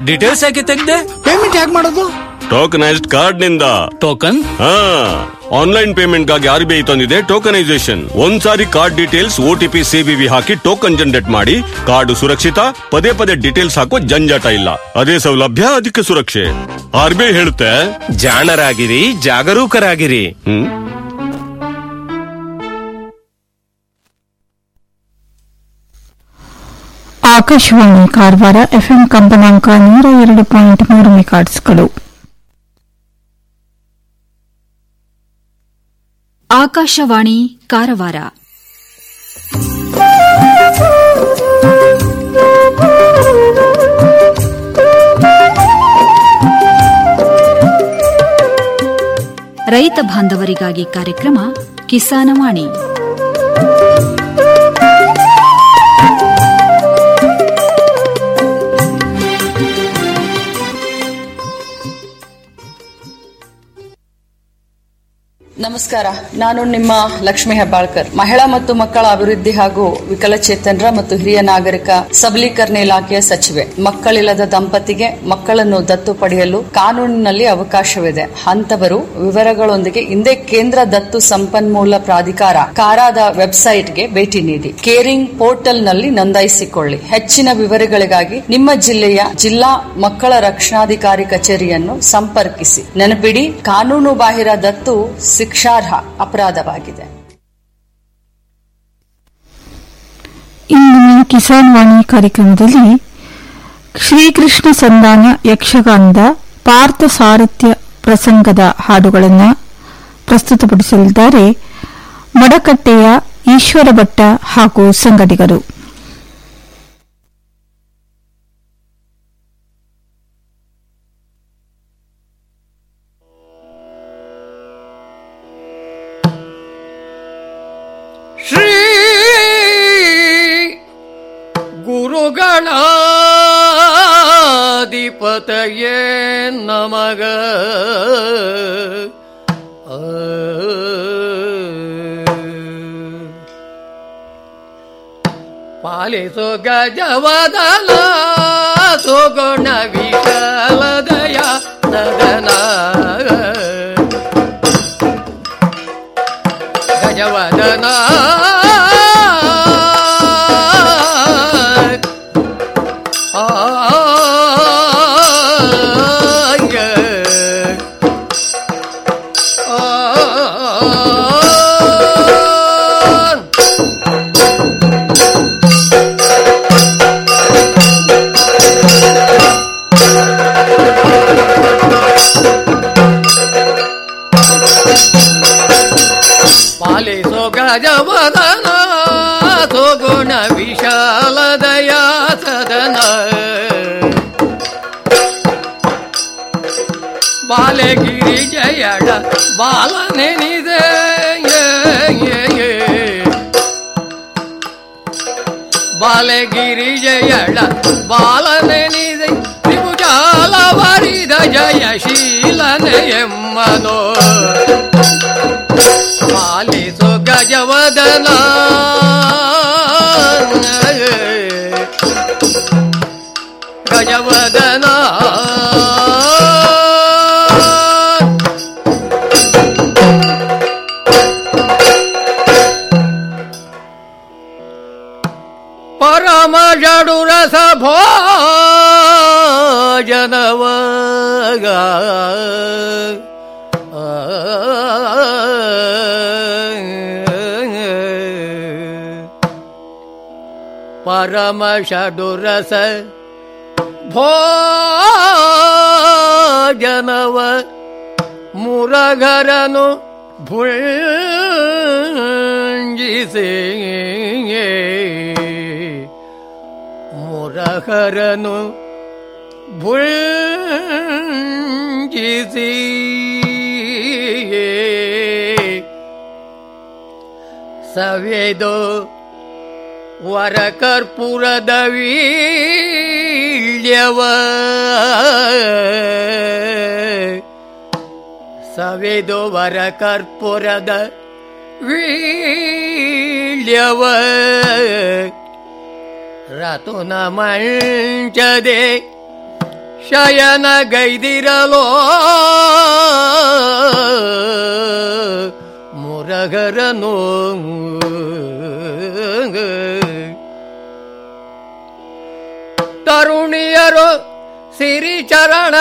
Details ಯಾಕೆ ತೆಗ್ದೆ payment ಹೇಗೆ ಮಾಡೋದು ಟೋಕನೈಸ್ಡ್ ಕಾರ್ಡ್ ನಿಂದ ಟೋಕನ್ ಹಾ ಆನ್ಲೈನ್ ಪೇಮೆಂಟ್ ಗಾಗಿ ಆರ್ ಬಿ ಐ ತಂದಿದೆ ಟೋಕನೈಸೇಷನ್ ಒಂದ್ಸಾರಿ ಕಾರ್ಡ್ ಡೀಟೇಲ್ಸ್ ಓಟಿಪಿ ಸಿಬಿವಿ ಹಾಕಿ ಟೋಕನ್ ಜನರೇಟ್ ಮಾಡಿ ಕಾರ್ಡ್ ಸುರಕ್ಷಿತ ಪದೇ ಪದೇ ಡೀಟೇಲ್ಸ್ ಹಾಕೋ ಜಂಜಾಟ ಇಲ್ಲ ಅದೇ ಸೌಲಭ್ಯ ಅದಕ್ಕೆ ಸುರಕ್ಷೆ ಆರ್ ಬಿ ಐ ಹೇಳುತ್ತೆ ಜಾಣರಾಗಿರಿ ಜಾಗರೂಕರಾಗಿರಿ ಹ್ಮ್ ಆಕಾಶವಾಣಿ ಕಾರವಾರ ಎಫ್ಎಂ ಕಂಪನಾಂಕ ನೂರ ಎರಡು ಪಾಯಿಂಟ್ ಮೂರು ಮೆಗಾಟ್ಸ್ಗಳು ಆಕಾಶವಾಣಿ ಕಾರವಾರ ರೈತ ಬಾಂಧವರಿಗಾಗಿ ಕಾರ್ಯಕ್ರಮ ಕಿಸಾನವಾಣಿ ನಮಸ್ಕಾರ ನಾನು ನಿಮ್ಮ ಲಕ್ಷ್ಮಿ ಹೆಬ್ಬಾಳ್ಕರ್ ಮಹಿಳಾ ಮತ್ತು ಮಕ್ಕಳ ಅಭಿವೃದ್ಧಿ ಹಾಗೂ ವಿಕಲಚೇತನರ ಮತ್ತು ಹಿರಿಯ ನಾಗರಿಕ ಸಬಲೀಕರಣ ಇಲಾಖೆಯ ಸಚಿವೆ ಮಕ್ಕಳಿಲ್ಲದ ದಂಪತಿಗೆ ಮಕ್ಕಳನ್ನು ದತ್ತು ಪಡೆಯಲು ಕಾನೂನಿನಲ್ಲಿ ಅವಕಾಶವಿದೆ ಅಂತವರು ವಿವರಗಳೊಂದಿಗೆ ಹಿಂದೆ ಕೇಂದ್ರ ದತ್ತು ಸಂಪನ್ಮೂಲ ಪ್ರಾಧಿಕಾರ ಕಾರಾದ ವೆಬ್ಸೈಟ್ಗೆ ಭೇಟಿ ನೀಡಿ ಕೇರಿಂಗ್ ಪೋರ್ಟಲ್ನಲ್ಲಿ ನೋಂದಾಯಿಸಿಕೊಳ್ಳಿ ಹೆಚ್ಚಿನ ವಿವರಗಳಿಗಾಗಿ ನಿಮ್ಮ ಜಿಲ್ಲೆಯ ಜಿಲ್ಲಾ ಮಕ್ಕಳ ರಕ್ಷಣಾಧಿಕಾರಿ ಕಚೇರಿಯನ್ನು ಸಂಪರ್ಕಿಸಿ ನೆನಪಿಡಿ ಕಾನೂನು ಬಾಹಿರ ದತ್ತು ಶಿಕ್ಷಾರ್ಹ ಅಪರಾಧವಾಗಿದೆ ಇಂದಿನ ಕಿಸಾನ್ ವಾಣಿ ಕಾರ್ಯಕ್ರಮದಲ್ಲಿ ಶ್ರೀಕೃಷ್ಣ ಸಂಧಾನ ಯಕ್ಷಗಾನದ ಪಾರ್ಥ ಸಾರಥ್ಯ ಪ್ರಸಂಗದ ಹಾಡುಗಳನ್ನು ಪ್ರಸ್ತುತಪಡಿಸಲಿದ್ದಾರೆ ಮಡಕಟ್ಟೆಯ ಈಶ್ವರ ಭಟ್ಟ ಹಾಗೂ ಸಂಗಡಿಗರು ಶ್ರೀ ಗುರುಗಳಾಧಿಪತಯೇ ನಮಗ ಆ. ಪಾಲಿಸು ಗಜವದನ ಸುಗುಣ ವಿಶಲದಯ ಸದನ ಗಜವದನ ಪಾಲಿಸೋ ಗಜವದನ ಸುಗುಣ ವಿಶಾಲದಯ ಸದನ ಬಾಲಗಿರಿ ಜಯಡ ಬಾಲನೆನಿದೆ ಬಾಲಗಿರಿ ಜಯಡ ಬಾಲನೆನಿದೆ ತ್ರಿಭುಜಾಲ ವರಿದ ಜಯಶೀಲನೆ ಎಮ್ಮನೋ ಪಾಲಿಸು ಗಜವದನ ಗಜವದನ ಪರಮ ಜಡು ರಸ ಭೋಜನವಗ ಪರಮ ಷಡುರಸ ಭೋಜನವ ಮುರಘರನು ಭುಂಜಿಸಿ ಮುರಘರನು ಭುಂಜಿಸಿ ಸವೇದೋ ವರ ಕರ್ಪೂರದ ವೀಳ್ಯವ ಸವೆದು ವರ ಕರ್ಪೂರದ ವೀಳ್ಯವ ರತುನ ಮಂಚದೆ ಶಯನ ಗೈದಿರಲೋ ಮುರಗರನೋ ತರುಣಿಯರು ಸಿರಿಚರಣ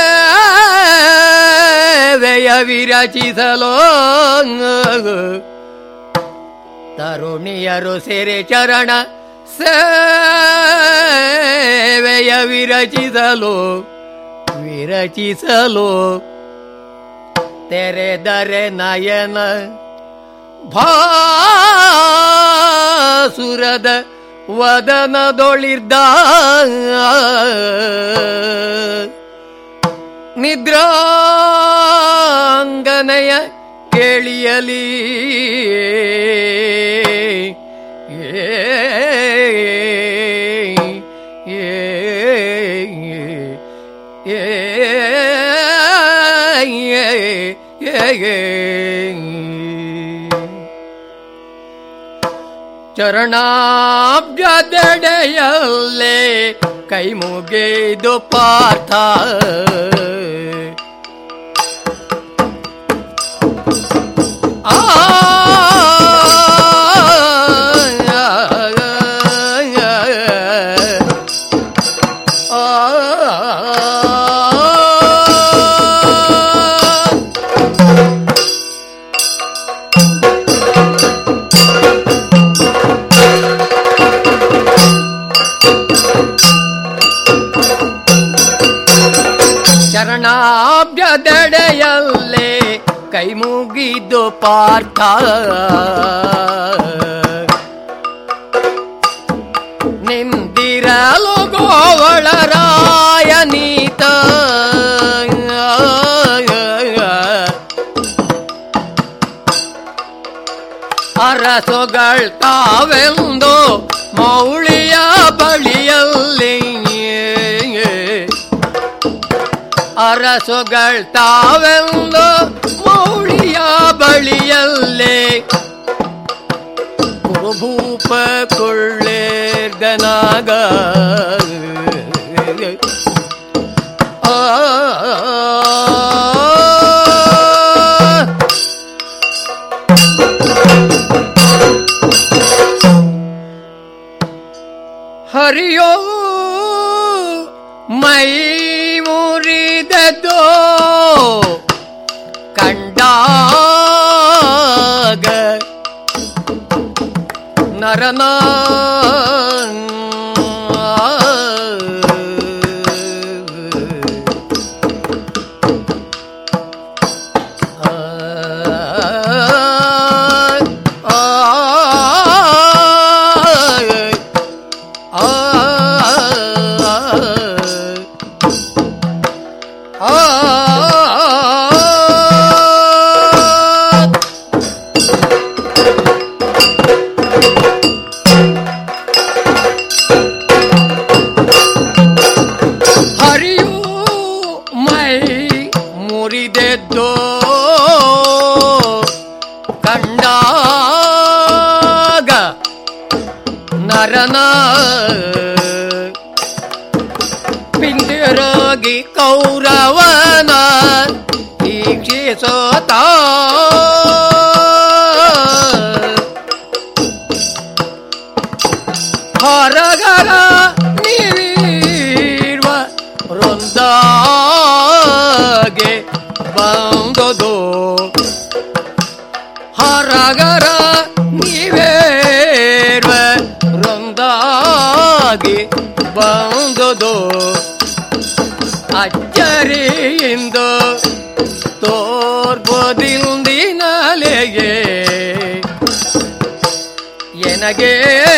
ಸೇವೆಯ ವಿರಚಿಸಲೋ ತರುಣಿಯರು ಸಿರಿಚರಣ ಸೇವೆಯ ವಿರಚಿಸಲು ವಿರಚಿಸಲು ತೆರೆದರೆ ನಯನ ಭಾಸುರದ ವದನದೊಳಿರ್ದ ನಿದ್ರಾಂಗನಯ ಕೇಳಿಯಲಿ ಚರಣಾಬ್ಜದೆಡೆಯಲ್ಲೇ ಕೈ ಮುಗಿದು ಪಾರ್ಥ ಆ ಚರಣಾಬ್ಜದೆಡೆಯಲ್ಲೇ ಕೈ ಮುಗಿದು ಪಾರ್ಥ ನಿಂದಿರಲು ಗೋವಳರಾಯನೀತ ಅರಸುಗಳ್ ತಾವೆಂದು ಮೌಳಿಯ ಬಳಿಯಲ್ಲಿ ಅರಸುಗಳ್ ತಾವೆಂದು ಮೌಳಿಯ ಬಳಿಯಲ್ಲೇ ಕುರುಭೂಪ ಕೊಳ್ಳೇರ್ಗನಾಗ ಆ ಹರಿಯೋ ಮೈ ಮುರಿದದೋ ಕಂಡಾಗ ನರನ ಹರಿಯು ಮೈ ಮುರಿದೆದ್ದೋ ಕಂಡಾಗ ನರನ ಪಿಂದಿರೋಗಿ ಕೌರವನ ಈಕ್ಷಿಸೋತ ಹೊರಗರ ನೀವೀರ್ವ ವೃಂದಾಗೆ ಬಂದದು ಹೊರಗರ ನೀವೇರ್ವ ವೃಂದಾಗೆ ಬಂದದು ಅಚ್ಚರಿಯಿಂದ ತೋರ್ಬೋದಿಂದಿನಲೆಗೆ ಎನಗೆ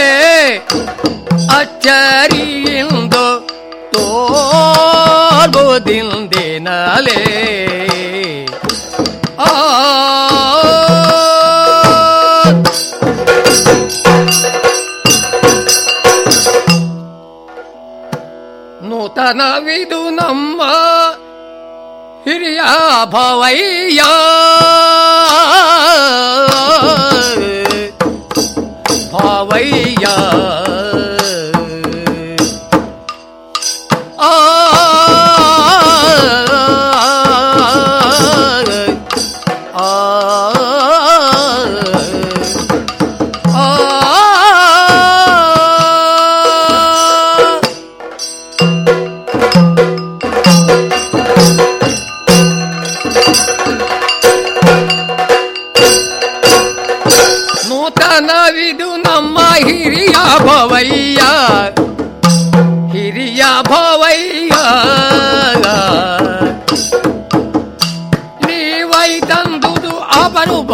ಅಚ್ಚರಿಯಿಂದ ತೋರ್ಬೋದಿಂದಿನಲೆ ಆ ನೂತನವಿದು ನಮ್ಮ ಹಿರಿಯ ಭವಯ್ಯ ಭಾವಯ್ಯ ಆ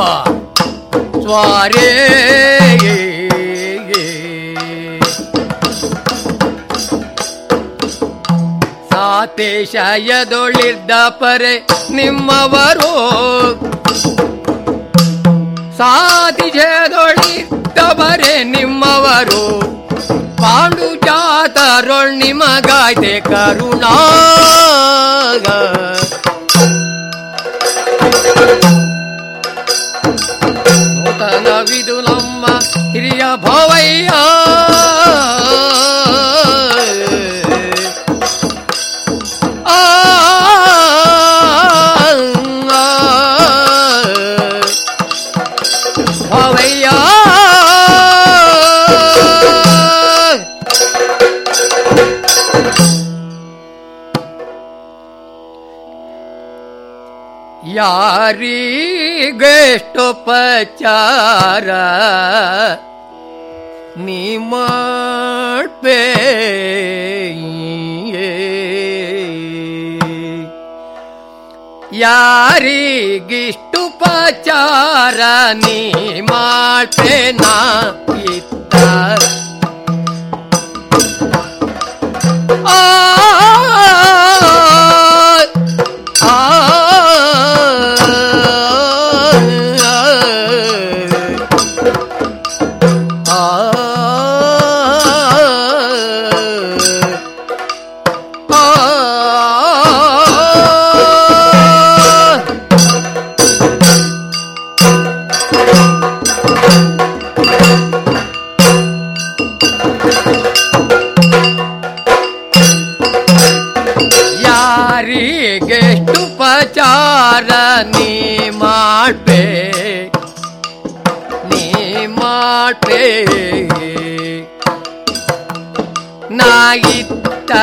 ಸ್ವಾರೇ ಸಾತೇಶಯದೊಳಿದ್ದ ಪರೆ ನಿಮ್ಮವರು ಸಾತಿಜದೊಳಿದ್ದವರೆ ನಿಮ್ಮವರು ಪಾಂಡು ಜಾತರೊಳ್ ನಿಮಗಾಯ್ತೆ ಕರುಣಾ ನೂತನವಿದು ನಮ್ಮ ಹಿರಿಯ ಭವಯ್ಯ ಆ ಭವಯ್ಯ ಯಾರಿಗೆಷ್ಟುಪಚಾರ ನೀ ಮಾಡ್ಬೇ ಯಾರಿಗಿಷ್ಟುಪಚಾರ ನೀ ಮಾಡ್ಬೇ ನಾ ಇತ್ತ ಆ ಯಾರಿಗೆಷ್ಟು ಪಚಾರ ನೀ ಮಾಡ್ಬೇ ನೀ ಮಾಡ್ಬೇ ನಾಯಿತ್ತ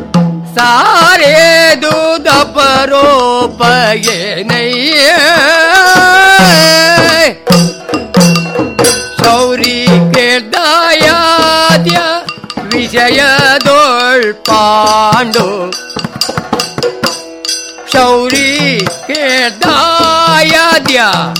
ಸಾರೇದು ದಪರೋಪಯನಯ್ಯ ಶೌರಿ ಕೇಳ್ದಾಯಾದ್ಯ ವಿಷಯದೊಳ್ ಪಾಂಡು ಶೌರಿ ಕೇಳ್ದಾಯಾದ್ಯ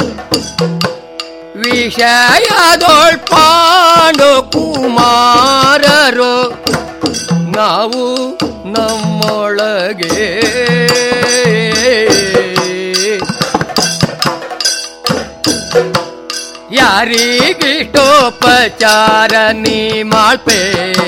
ವಿಷಯದೊಳ್ ಪಾಂಡು ಕುಮಾರರು ನಾವು ನಮ್ಮೊಳಗೆ ಯಾರಿಗಿಷ್ಟೋಪಚಾರ ನೀ ಮಾಡ್ಪೇ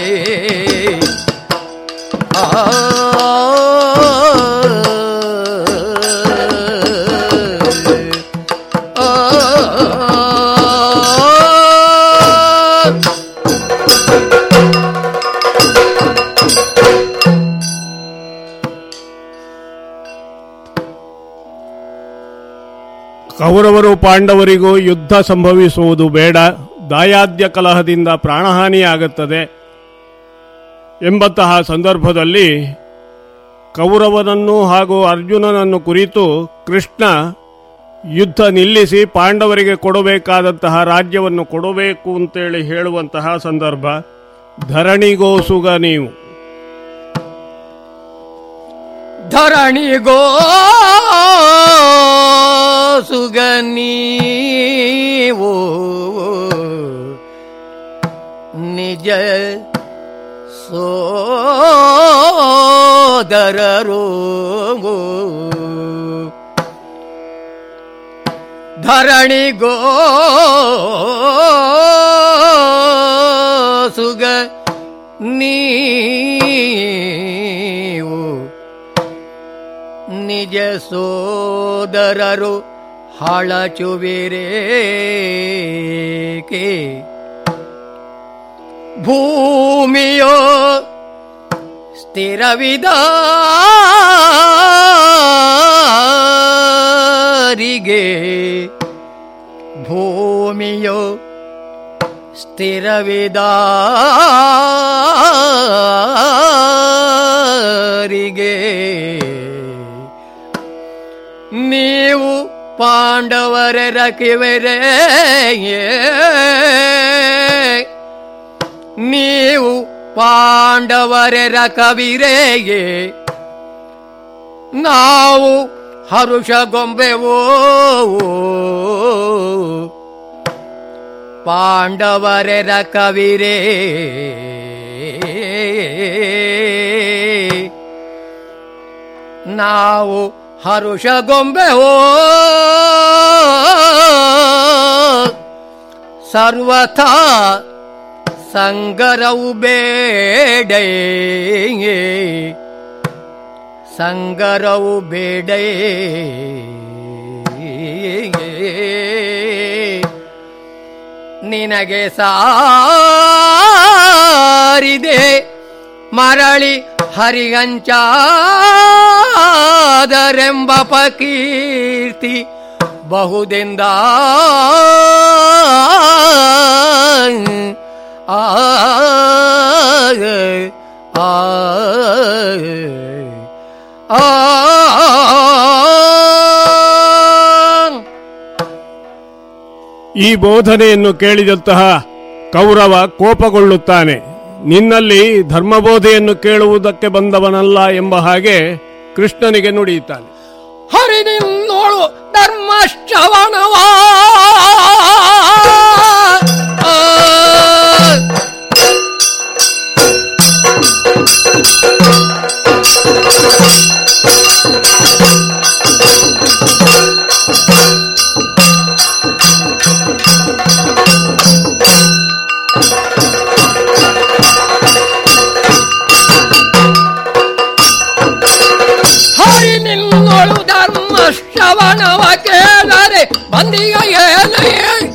ಕೌರವರು ಪಾಂಡವರಿಗೂ ಯುದ್ಧ ಸಂಭವಿಸುವುದು ಬೇಡ ದಾಯಾದ್ಯ ಕಲಹದಿಂದ ಪ್ರಾಣಹಾನಿಯಾಗುತ್ತದೆ ಎಂಬಂತಹ ಸಂದರ್ಭದಲ್ಲಿ ಕೌರವನನ್ನು ಹಾಗೂ ಅರ್ಜುನನನ್ನು ಕುರಿತು ಕೃಷ್ಣ ಯುದ್ಧ ನಿಲ್ಲಿಸಿ ಪಾಂಡವರಿಗೆ ಕೊಡಬೇಕಾದಂತಹ ರಾಜ್ಯವನ್ನು ಕೊಡಬೇಕು ಅಂತೇಳಿ ಹೇಳುವಂತಹ ಸಂದರ್ಭ ಧರಣಿಗೋಸುಗ ನೀವು ಧರಣಿಗೋ ಸುಗನೀವೋ ನಿಜ ಸೋದರರು ಧರಣಿಗೋ ಸುಗ ನೀವು ನಿಜ ಸೋದರರು ಹಳಚುವಿರೇಕೆ ಭೂಮಿಯೋ ಸ್ಥಿರವಿದಾರಿಗೆ ಭೂಮಿಯೋ ಸ್ಥಿರವಿದಾರಿಗೆ ನೀವು ಪಾಂಡವರ ರಕಿವರೇ ನೀವು ಪಾಂಡವರ ರಕವಿರೇಯೇ ನಾವು ಹರುಷ ಗೊಂಬೆವೋ ಪಾಂಡವರೆರ ಕವಿರೇ ನಾವು ಹರುಷ ಗೊಂಬೆವೋ ಸರ್ವಥಾ ಸಂಗರವು ಬೇಡೇ ಸಂಗರವು ಬೇಡೇ ನಿನಗೆ ಸಾರಿದೆ ಮರಳಿ ಹರಿಗಂಚಾದರೆಂಬ ಪಕೀರ್ತಿ ಬಹುದೆಂದ ಆ ಆ ಆ ಈ ಬೋಧನೆಯನ್ನು ಕೇಳಿದಂತಹ ಕೌರವ ಕೋಪಗೊಳ್ಳುತ್ತಾನೆ ನಿನ್ನಲ್ಲಿ ಧರ್ಮಬೋಧೆಯನ್ನು ಕೇಳುವುದಕ್ಕೆ ಬಂದವನಲ್ಲ ಎಂಬ ಹಾಗೆ ಕೃಷ್ಣನಿಗೆ ನುಡಿಯುತ್ತಾನೆ ಹರಿನಿನ್ನೋಳು ಧರ್ಮ ಶ್ರವಣವಾ ಹರಿ ನಿನ್ನೋಳು ಧರ್ಮ ಶ್ರವಣವ ಕೇಳರೆ ಬಂದಿಗ ಏನೇ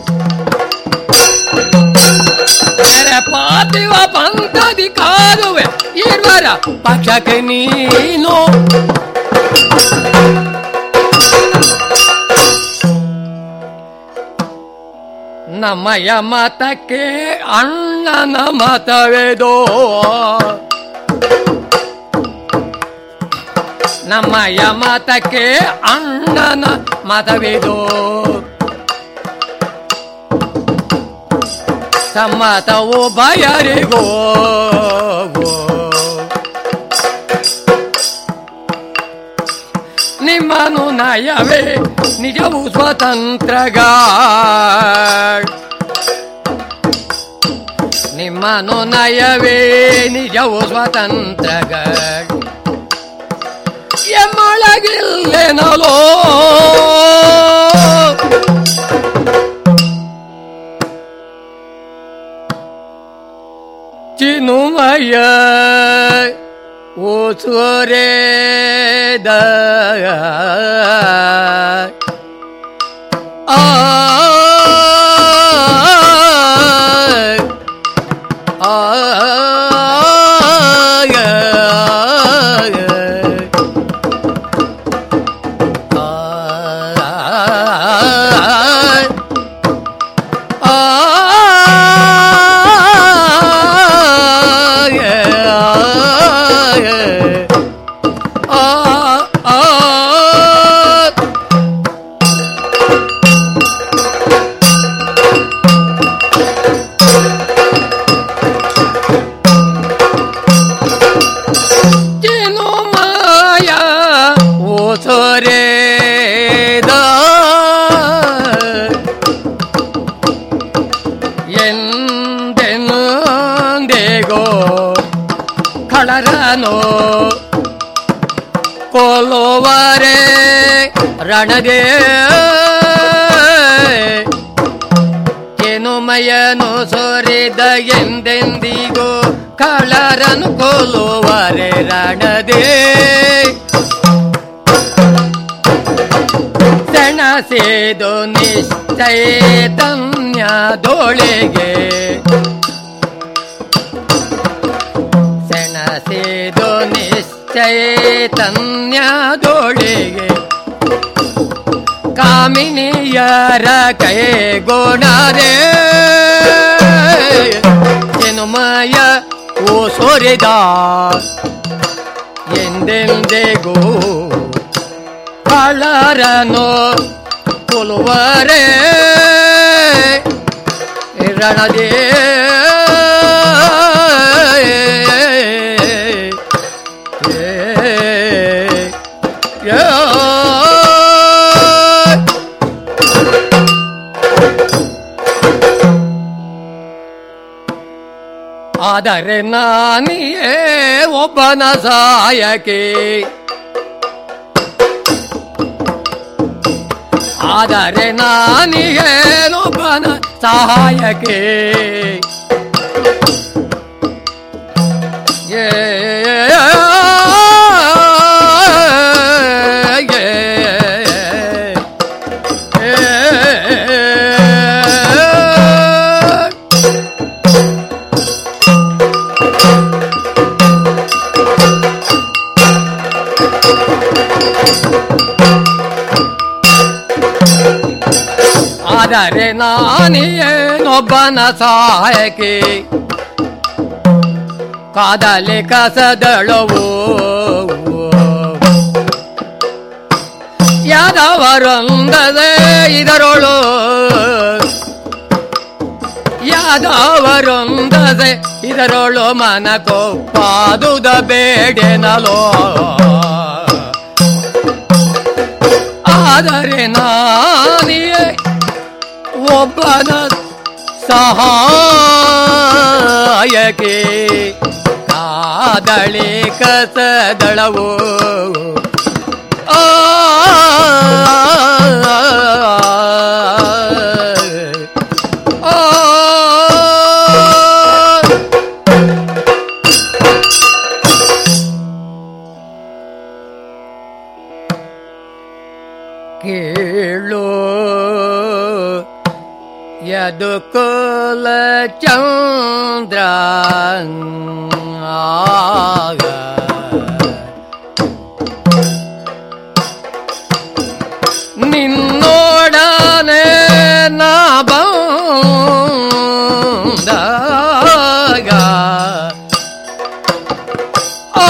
ಬೇರೆ ಪಾತಿವ ಪಂಥದಿ ಕಾದುವೆ ಇರುವರ ಪಕ್ಷಕ್ಕೆ ನೀನು ನಮ್ಮಯ ಮತಕ್ಕೆ ಅಣ್ಣನ ಮತವೇದೋ ನಮ್ಮಯ ಮತಕ್ಕೆ ಅಣ್ಣನ ಮತವಿದು ಸಮ್ಮತವು ಬಯರಿಗೋ ನಿಮ್ಮನು ನಯವೇ ನಿಜವು ಸ್ವತಂತ್ರಗ ನಿಮ್ಮನು ನಯವೇ ನಿಜವು ಸ್ವತಂತ್ರಗಳು ಎಮ್ಮೊಳಗಿಲ್ಲೆನಲೋ ಚಿನುಮಯ ಓಸುವರೇದ ಆ ಆ ಮಾಯ ಓ ಸೊರೇದ ಎಂದೆಂದೆಗೋ ಖಳರನೋ ಕೊಲುವರೆ ರಣದೇ ಕೆನುಮಯನು ಸೊರಿದ ಎಂದೆಂದಿಗೂ ಕಳರನು ಕೊಲುವರೆ ರಣದೇ ಸೆಣಸೇದು ನಿಶ್ಚೈತನ್ಯದೊಳಗೆ ಸೆಣಸೇದು ನಿಶ್ಚೈತನ್ಯದೊಳಗೆ ಕಾಮಿನಿಯರ ಕೈಗೋಣರೆ ಎನುಮಯ ಓ ಸೊರೆದ ಎಂದೆಂದೆಗೂ ಕಳರನು ಕೊಲುವರೆ ರಣದೇ ಯೋ ಆದರೆ ನಾನಿಯೇ ಒಬ್ಬನ ಸಾಯಕೆ ಆದರೆ ನಾನಿಗೇನೊಬ್ಬನ ಸಹಾಯಕ್ಕೆ ಏ ಆದರೆ ನಾನಿಯೇನೊಬ್ಬನ ಸಹಾಯಕ್ಕೆ ಕಾದಲೆ ಕಸದಳವು ಯಾದವರೊಂದದೆ ಇದರೊಳು ಯಾದವರೊಂದದೆ ಇದರೊಳು ಮನ ಕೊಪ್ಪಾದುದ ಬೇಡೆನಲೋ ಆದರೆ ನಾನಿಯೇ ಒಬ್ಬನ ಸಹಾಯಕ್ಕೆ ಕಾದಳಿ ಕಸದಳವು ಆ ಕೇಳು ಯದು ಕುಲ ಚಂದ್ರ ನಿನ್ನೋಡನೆ ನಾ ಬಂದಾಗ ಆ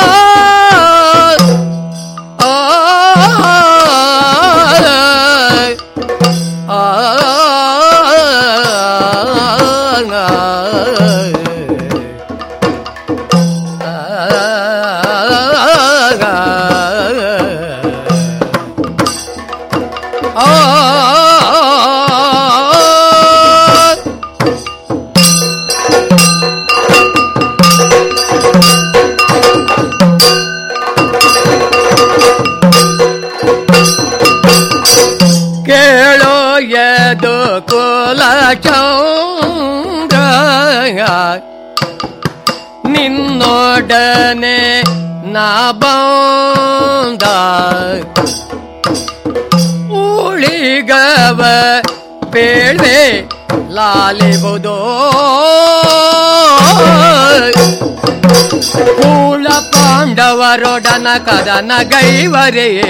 ಕೇಳೋ ಯದು ಕುಲ ಚೌಂದ್ರ ನಿನ್ನೊಡನೆ ನಾ ಬಂದ ಉಳಿಗವ ಬೇಳ್ವೆ ಲಾಲಿಬುದೋ ಕೂಳ ಪಾಂಡವರೊಡನ ಕದನ ಗೈವರೆಯೇ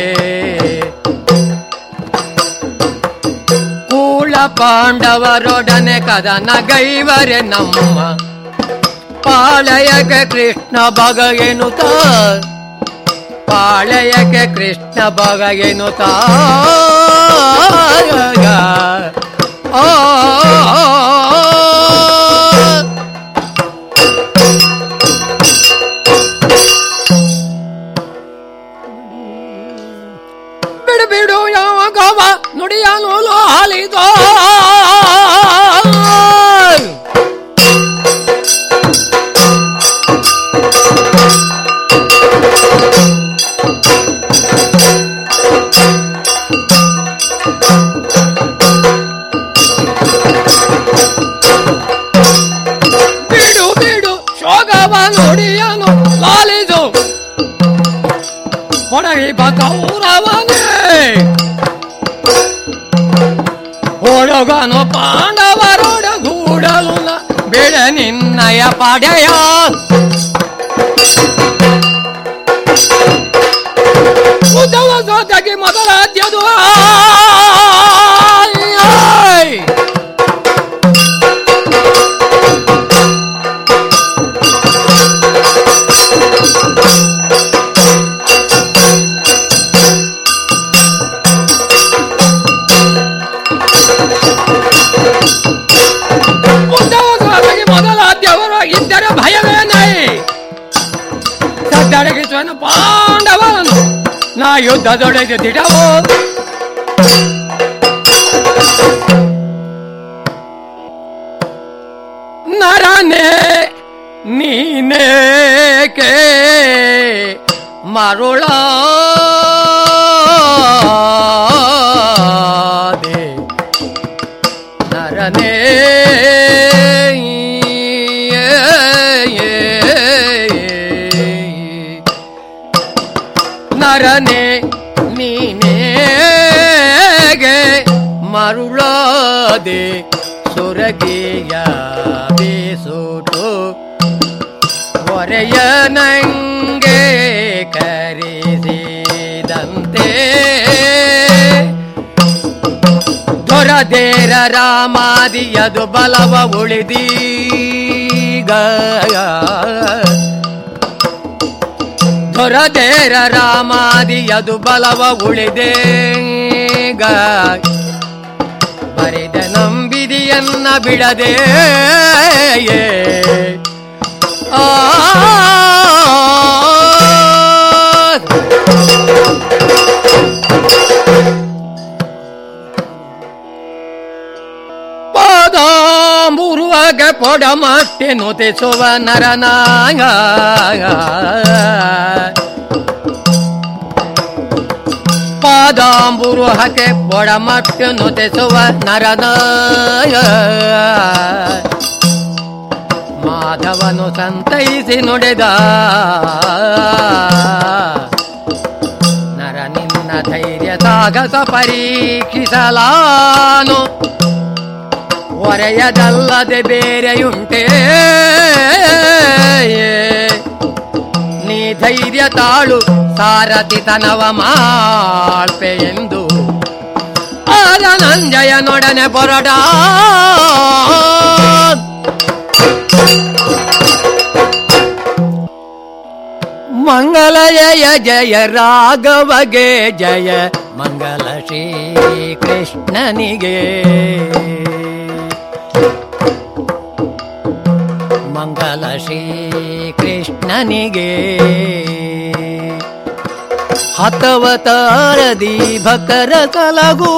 ಕೂಳ ಪಾಂಡವರೊಡನೆ ಕದನ ಗೈವರೆ ನಮ್ಮ ಪಾಳಯಕ್ಕೆ ಕೃಷ್ಣ ಬಗ ಎನ್ನುತ್ತ ಪಾಳಯಕ್ಕೆ ಕೃಷ್ಣ ಬಗ ಎನ್ನುತ್ತ ಆ ಬಿಡು ಬಿಡು ಯಾವಾಗವ ನುಡಿಯನು ಹಾಲಿದ ಬಿಡು ಬಿಡು ಶೋಗವ ನುಡಿಯನು ಲಾಲಿದು ಹೊಡಗಿ ಬಕೌರವನೇ ಹೊಡಗನು ಪಾಂಡವರೊಡಗೂಡಲು ಬಿಡ ನಿನ್ನಯ ಪಡೆಯ ಉದ್ದವ ಸೋತಗೆ ಮೊದಲಾದ್ಯದು ಆಯ್. ಉದ್ದವಸವಾಗಿ ಮೊದಲಾದ್ಯವರು ಇದ್ದರೆ ಭಯವೇನೈ ಸದ್ದಡಗಿಸುವನು ಪಾಂಡವನು ನಾ ಯುದ್ಧದೊಳಗೆ ದಿಡವು ನರನೇ ಮರುಳಾದೆ ನರನೇ ನರನೆ ನೀನೇಗೆ ಮರುಳಾದೆ ಸುರಗಿಯ ಬೀಸುಟು ಹೊರೆಯ ನಂಗೆ ಕರೆಸಿದಂತೆ ದೊರದೇರ ರಾಮಾದಿಯದು ಬಲವ ಉಳಿದೀಗ ದೊರದೇರ ರಾಮಾದಿಯದು ಬಲವ ಉಳಿದೇಗ ಬರೆದ ನಂಬಿದಿಯನ್ನ ಬಿಡದೆ ಆ ಪಾದಾಂಬುರುವಾಗ ಪೊಡ ಮತ್ತೆ ನೊತೆಸುವ ನರನಾಗ ಪಾದಾಂಬುರು ಹಕೆ ಪೊಡ ಮತ್ತೆ ನೊತೆಸುವ ನರನಾಯ ಮಾಧವನು ಸಂತೈಸಿ ನುಡಿದ ನರ ನಿನ್ನ ಧೈರ್ಯ ಸಾಗಸ ಪರೀಕ್ಷಿಸಲಾನು ಹೊರೆಯದಲ್ಲದೆ ಬೇರೆಯುಂಟೇ ನೀ ಧೈರ್ಯ ತಾಳು ಸಾರಥಿತನವ ಮಾಳ್ಪೆ ಎಂದು ಆದ ನಂಜಯನೊಡನೆ ಹೊರಡ ಮಂಗಲ ಜಯ ಜಯ ರಾಘವಗೆ ಜಯ ಮಂಗಲ ಶ್ರೀ ಕೃಷ್ಣನಿಗೆ ಮಂಗಲ ಶ್ರೀ ಕೃಷ್ಣನಿಗೆ ಹತವತಾರದಿ ಭಕ್ತರ ಕಲಗುವ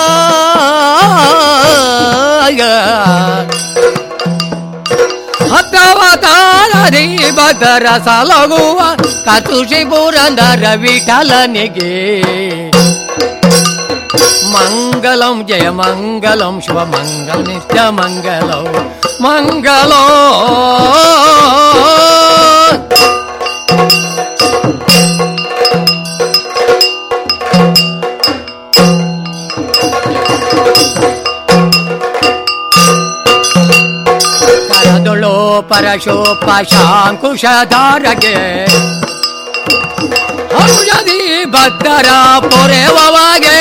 ಹತವತಾರದಿ ಭಕ್ತರ ಸಲಗುವ ಕತುಷಿ ಪುರಂದರ ವಿಠಲನಿಗೆ ಮಂಗಲಂ ಜಯ ಮಂಗಲಂ ಶಿವ ಮಂಗಲ ನಿತ್ಯ ಮಂಗಲಂ ಮಂಗಲೋ ಕರದೊಳೋ ಪರಶೋಪ ಶಾಂಕುಶಧಾರಗೆ ಔಷಧಿ ಭಕ್ತರ ಪೊರೆವವಾಗೆ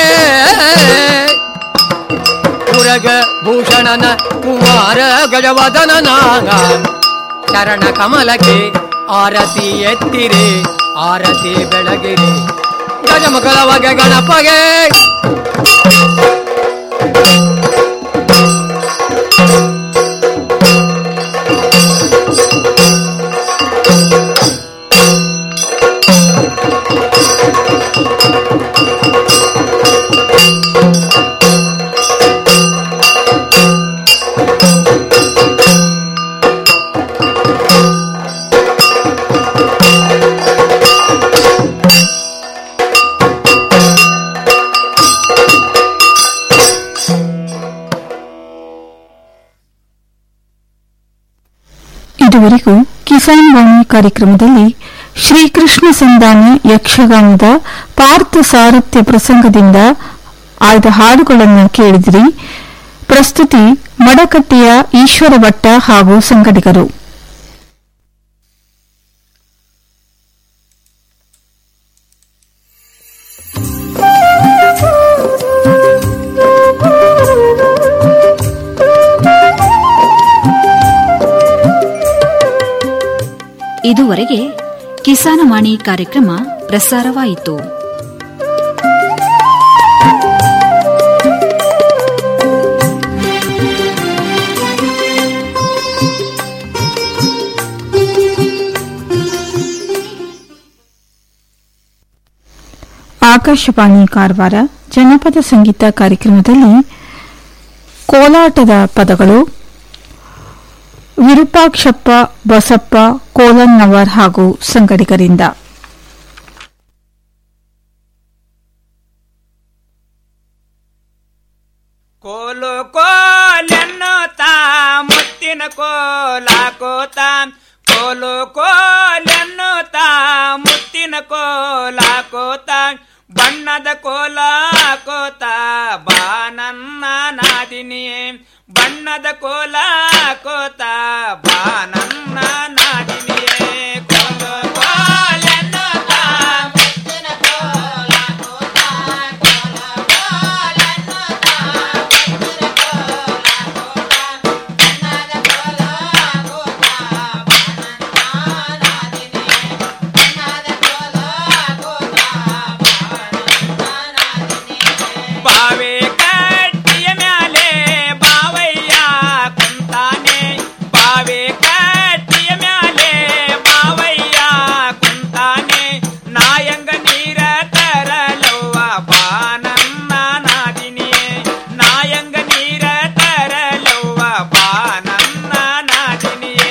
ಪುರಗ ಭೂಷಣನ ಕುಮಾರ ಗಜವದನನ ಚರಣ ಕಮಲಕ್ಕೆ ಆರತಿ ಎತ್ತಿರಿ ಆರತಿ ಬೆಳಗಿರಿ ಗಜಮುಖಲವಗೆ ಗಣಪಗೆ ಇದುವರೆಗೂ ಕಿಸಾನ್ ವಾಣಿ ಕಾರ್ಯಕ್ರಮದಲ್ಲಿ ಶ್ರೀಕೃಷ್ಣ ಸಂಧಾನ ಯಕ್ಷಗಾನದ ಪಾರ್ಥ ಸಾರಥ್ಯ ಪ್ರಸಂಗದಿಂದ ಆಯ್ದ ಹಾಡುಗಳನ್ನು ಕೇಳಿದಿರಿ ಪ್ರಸ್ತುತಿ ಮಡಕಟ್ಟಿಯ ಈಶ್ವರ ಭಟ್ಟ ಹಾಗೂ ಸಂಗಡಿಗರು ಇದುವರೆಗೆ ಕಿಸಾನವಾಣಿ ಕಾರ್ಯಕ್ರಮ ಪ್ರಸಾರವಾಯಿತು ಆಕಾಶವಾಣಿ ಕಾರವಾರ ಜನಪದ ಸಂಗೀತ ಕಾರ್ಯಕ್ರಮದಲ್ಲಿ ಕೋಲಾಟದ ಪದಗಳು ವಿರೂಪಾಕ್ಷಪ್ಪ ಬಸಪ್ಪ ಕೋಲನ್ನವರ್ ಹಾಗೂ ಸಂಗಡಿಗರಿಂದ ಕೋಲು ಕೋಲೆನ್ನುತ್ತ ಮುತ್ತಿನ ಕೋಲಾಕೋತ ಕೋಲು ಕೋಲೆನ್ನುತ್ತ ಮುತ್ತಿನ ಕೋಲಾಕೋತ ಬಣ್ಣದ ಕೋಲ ಕೋತ ಬಾ ನನ್ನ ನಾದಿನಿಯೇ ಬಣ್ಣದ ಕೋಲ ಕೋತ ಬಾ ನನ್ನ ನಾದಿನಿಯೇ ಕೋಲು ಕೋಲೆನ್ನುತ್ತ ಮುತ್ತಿನ ಕೋಲಾಕೋತ ಬಾವೆ ಕಟ್ಟಿಯ ಮ್ಯಾಲೆ ಬಾವಯ್ಯ ಕುಂತಾನೆ ಬಾವೆ ಕಟ್ಟಿಯ ಮ್ಯಾಲೆ ಬಾವಯ್ಯ ಕುಂತಾನೆ ನಾಯಂಗ ನೀರ ತರಲವ್ವ ಬಾ ನನ್ನ ನಾದಿನಿಯೇ ನಾಯಂಗ ನೀರ ತರಲವ್ವ ಬಾ ನನ್ನ ನಾದಿನಿಯೇ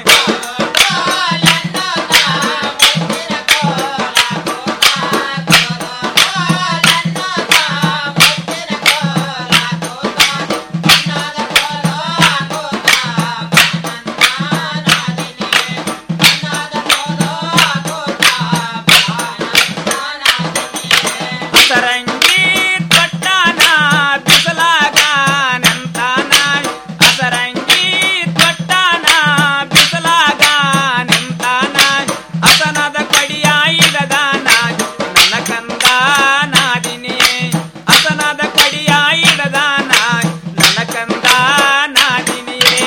ಅಸರಂಗಿ ತೊಟ್ಟಾನ ಬಿಸಲಾಗ ನಿಂತಾನ ಅಸರಂಗಿ ತೊಟ್ಟಾನ ಬಿಸಲಾಗ ನಿಂತಾನ ಅಸನದ ಕಡಿಯ ಇಡದಾನ ನನ್ನ ಕಂದ ನಾದಿನಿಯೇ ಅಸನದ ಕಡಿಯ ಇಡದಾನ ನನ್ನ ಕಂದ ನಾದಿನಿಯೇ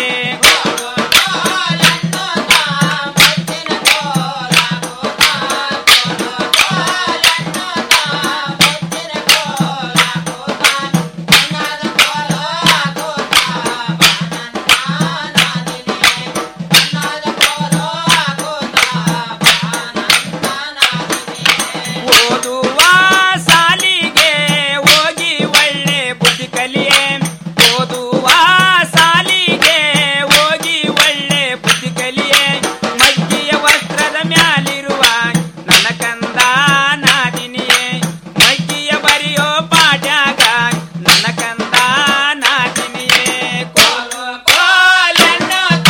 ಓದುವ ಸಾಲಿಗೆ ಹೋಗಿ ಒಳ್ಳೆ ಬುದ್ಧಿ ಕಲಿಯೇ ಓದುವ ಸಾಲಿಗೆ ಹೋಗಿ ಒಳ್ಳೆ ಬುದ್ಧಿ ಕಲಿಯೇ ಮಗ್ಗಿಯ ವಸ್ತ್ರದ ಮ್ಯಾಲಿರುವ ನನ್ನ ಕಂದ ನಾದಿನಿಯೇ ಮಗ್ಗಿಯ ಬರೆಯೋ ಪಾಟ್ಯಾಗ ನನ್ನ ಕಂದ ನಾದಿನಿಯೇ ಕೋಲು ಕೋಲೆನ್ನುತ್ತ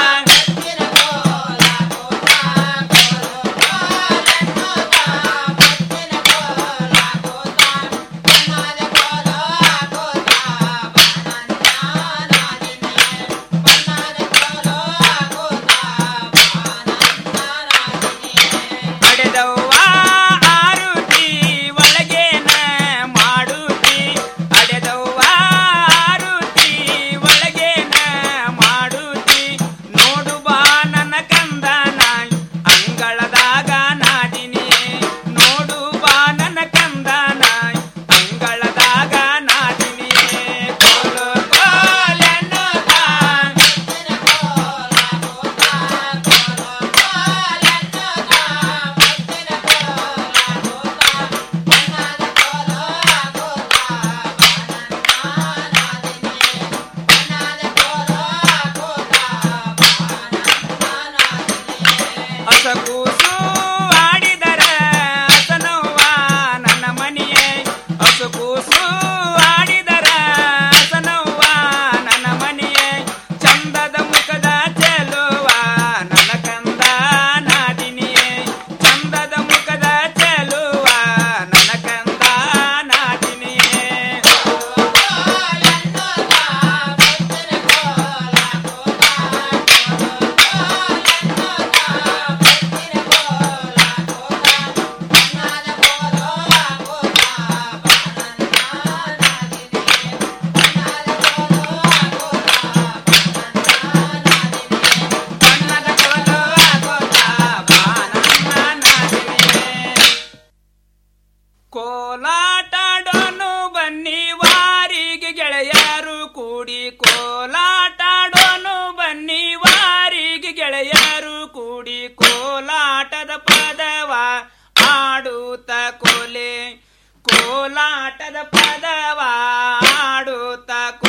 ಅಡೆದವ್ವ ಆರುತಿ ಒಳಗೇನ ಮಾಡುತ್ತಿ ಅಡೆದವ್ವ ಆರುತಿ ಒಳಗೇನ ಮಾಡುತ್ತಿ ನೋಡು ಬಾ ನನ್ನ ಕಂದನ ಅಂಗಳದಾಗ ನಾದಿನಿಯೇ ನೋಡು ಬಾ ನನ್ನ ಕಂದನ ಅಂಗಳದಾಗ ನಾದಿನಿಯೇ ಕೋಲು ಕೋಲೆನ್ನುತ್ತ ಅಸಕೂಸು ಆಡಿದರ ಅಸನವ್ವ ನನ್ನ ಮನೆಯೇ ಅಸಕೂಸು ಆಡಿದರ ಅಸನವ್ವ ನನ್ನ ಮನೆಯೇ ಚಂದದ ಮುಖದ ಚೆಲುವ ನನ್ನ ಕಂದ ನಾದಿನಿಯೇ ಚಂದದ ಮುಖದ ಚೆಲುವ ನನ್ನ ಕಂದ ನಾದಿನಿಯೇ ಕೋಲಾಟಾಡೋನು ಬನ್ನಿ ವಾರಿಗೆ ಗೆಳೆಯರು ಕೂಡಿ ಕೋಲಾಟಾಡೋನು ಬನ್ನಿ ವಾರಿಗೆ ಗೆಳೆಯರು ಕೂಡಿ ಕೋಲಾಟದ ಪದವ ಆಡುತ್ತ ಕೋಲೆ ಕೋಲಾಟದ ಪದವ ಆಡುತ್ತ